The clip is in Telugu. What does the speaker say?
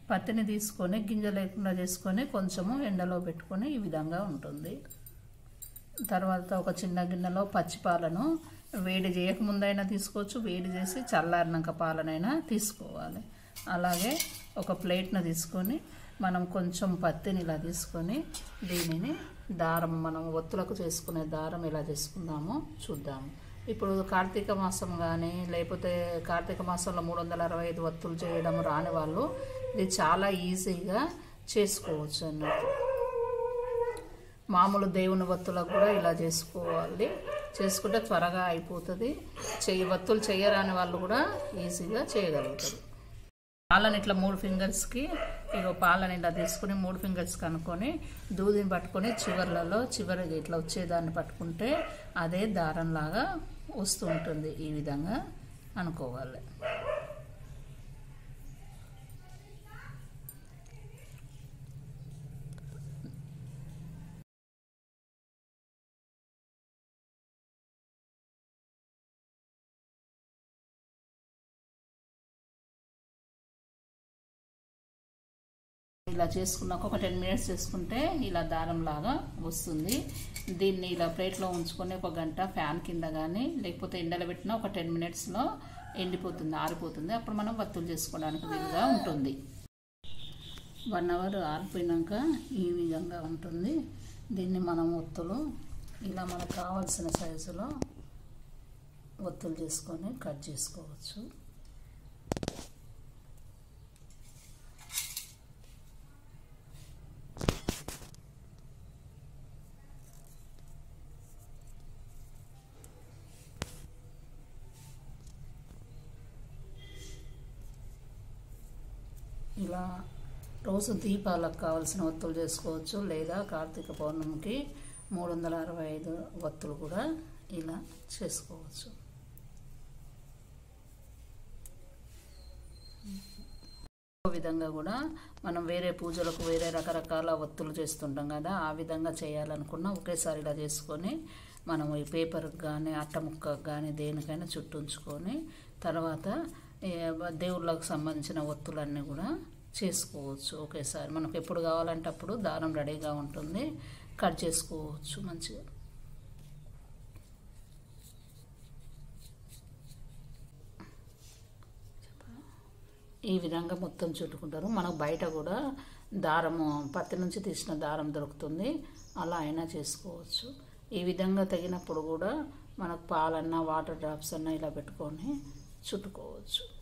పత్తిని తీసుకొని గింజ లేకుండా చేసుకొని కొంచెము ఎండలో పెట్టుకొని ఈ విధంగా ఉంటుంది తర్వాత ఒక చిన్న గిన్నెలో పచ్చిపాలను వేడి చేయకముందైనా తీసుకోవచ్చు వేడి చేసి చల్లారినాక పాలనైనా తీసుకోవాలి అలాగే ఒక ప్లేట్ను తీసుకొని మనం కొంచెం పత్తిని ఇలా తీసుకొని దీనిని దారం మనం ఒత్తులకు చేసుకునే దారం ఎలా చేసుకుందామో చూద్దాము ఇప్పుడు కార్తీక మాసం కానీ లేకపోతే కార్తీక మాసంలో మూడు వందల అరవై ఐదు ఒత్తులు చేయడం రాని వాళ్ళు ఇది చాలా ఈజీగా చేసుకోవచ్చు అన్నట్టు మామూలు దేవుని వత్తులకు కూడా ఇలా చేసుకోవాలి చేసుకుంటే త్వరగా అయిపోతుంది చెయ్యి వత్తులు చేయరాని వాళ్ళు కూడా ఈజీగా చేయగలుగుతారు పాలని ఇట్లా మూడు ఫింగర్స్కి ఇగో పాలని ఇలా తీసుకుని మూడు ఫింగర్స్కి అనుకొని దూదిని పట్టుకొని చివర్లలో చివరికి ఇట్లా వచ్చేదాన్ని పట్టుకుంటే అదే దారంలాగా వస్తూ ఉంటుంది ఈ విధంగా అనుకోవాలి ఇలా చేసుకున్నాక ఒక టెన్ మినిట్స్ చేసుకుంటే ఇలా దారం లాగా వస్తుంది దీన్ని ఇలా ప్లేట్లో ఉంచుకొని ఒక గంట ఫ్యాన్ కింద కానీ లేకపోతే ఎండలో పెట్టినా ఒక టెన్ మినిట్స్లో ఎండిపోతుంది ఆరిపోతుంది అప్పుడు మనం వత్తులు చేసుకోవడానికి వీలుగా ఉంటుంది వన్ అవర్ ఆరిపోయినాక ఈ విధంగా ఉంటుంది దీన్ని మనం ఒత్తులు ఇలా మనకు కావాల్సిన సైజులో ఒత్తులు చేసుకొని కట్ చేసుకోవచ్చు ఇలా రోజు దీపాలకు కావాల్సిన ఒత్తులు చేసుకోవచ్చు లేదా కార్తీక పౌర్ణమికి మూడు వందల అరవై ఐదు ఒత్తులు కూడా ఇలా చేసుకోవచ్చు విధంగా కూడా మనం వేరే పూజలకు వేరే రకరకాల ఒత్తులు చేస్తుంటాం కదా ఆ విధంగా చేయాలనుకున్నా ఒకేసారి ఇలా చేసుకొని మనం ఈ పేపర్కి కానీ అట్ట ముక్కకు కానీ దేనికైనా చుట్టుంచుకొని తర్వాత దేవుళ్ళకు సంబంధించిన ఒత్తులన్నీ కూడా చేసుకోవచ్చు ఒకేసారి మనకు ఎప్పుడు కావాలంటే అప్పుడు దారం రెడీగా ఉంటుంది కట్ చేసుకోవచ్చు మంచిగా ఈ విధంగా మొత్తం చుట్టుకుంటారు మనకు బయట కూడా దారము పత్తి నుంచి తీసిన దారం దొరుకుతుంది అలా అయినా చేసుకోవచ్చు ఈ విధంగా తగినప్పుడు కూడా మనకు పాలన్నా వాటర్ డ్రాప్స్ అన్నా ఇలా పెట్టుకొని చుట్టుకోవచ్చు